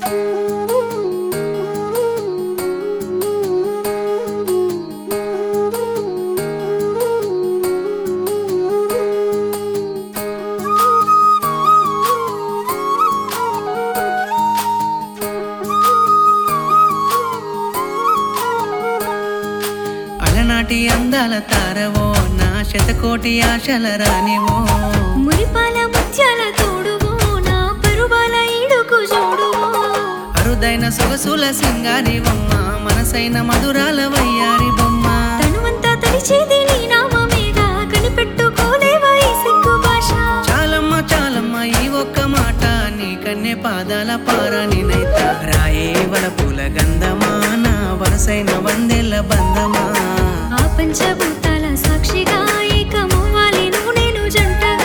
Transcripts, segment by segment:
అలనాటి అందాల తారవో నా శతకోటి ఆశల రానివో మురిపాల ముత్యాల తోడువో నా పరువాల ఈడుకు జోడువో అరుదైన సొగసుల సింగారివమ్మ మనసైన మధురాల వయ్యారి బొమ్మ తనువంతా తడిచేది నీ నామమేగా కనిపెట్టుకోలేవా ఈ సిగ్గు భాష చాలమ్మ చాలమ్మ ఈ ఒక్క మాట నీ కన్నె పాదాల పారాని నైత రాయే వల పూల గంధమా నా వరసైన వందెల బంధమా ఆ పంచభూతాల సాక్షిగా ఏకమవ్వాలి నువ్వు నేను జంటగా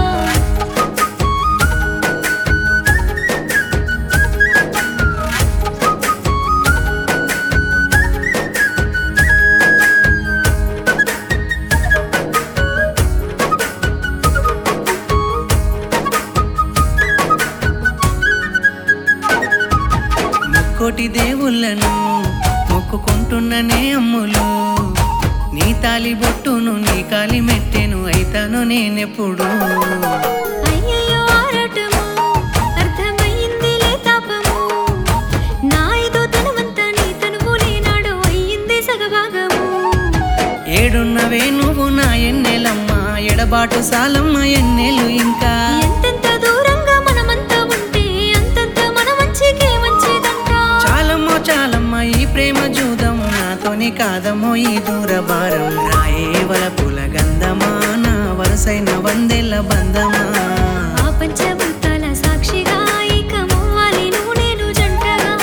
ముక్కోటి దేవుళ్ళను మొక్కుకుంటున్ననే అమ్ములు నీ తాలి బొట్టును నీ కాలి మెట్టెను అయితాను నేనెప్పుడు అయ్యయ్యో ఆరాటము అర్థమయ్యిందిలే తాపము నా ఏదో తనవంతా నీ తనువు లేనాడు అయ్యింది సగభాగము ఏడున్నవే నువ్వు నా ఎన్నెలమ్మ ఎడబాటు సాలమ్మ ఎన్నెలు ఇంకా ఎంతెంత దూరంగా మనమంతా ఉంటే అంతంత మన మంచికే మంచిదంట చాలమ్మ చాలమ్మ ఈ ప్రేమ జూదము నాతోని కాదమ్మో ఈ దూర భారం రాయే వల పూల గంధమా నా వరసైన వందెల బంధమా ఆ పంచభూతాల సాక్షిగా ఏకమవ్వాలి నువ్వు నేను జంటగా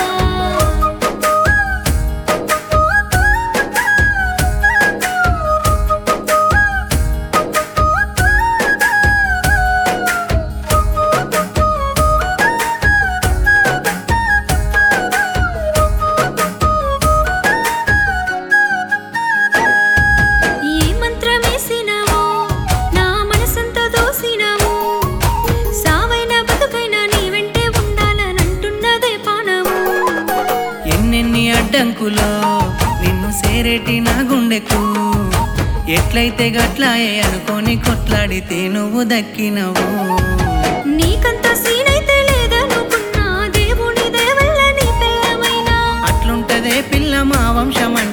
ఏ మంత్రమేసినావో నా మనసంతా దోసినావు సావైన బతుకైనా నీ వెంటే ఉండాలనంటున్నదే పానము ఎన్నెన్ని అడ్డంకులో నిన్ను సేరేటి నా గుండెకు ఎట్లయితే గట్లాయే అనుకొని కొట్లాడితే నువ్వు దక్కినవు నీకంత సీనైతే లేదనుకున్నా దేవుని దేవల్ల నీ పిల్లమైనా అట్లుంటదే పిల్ల మా వంశం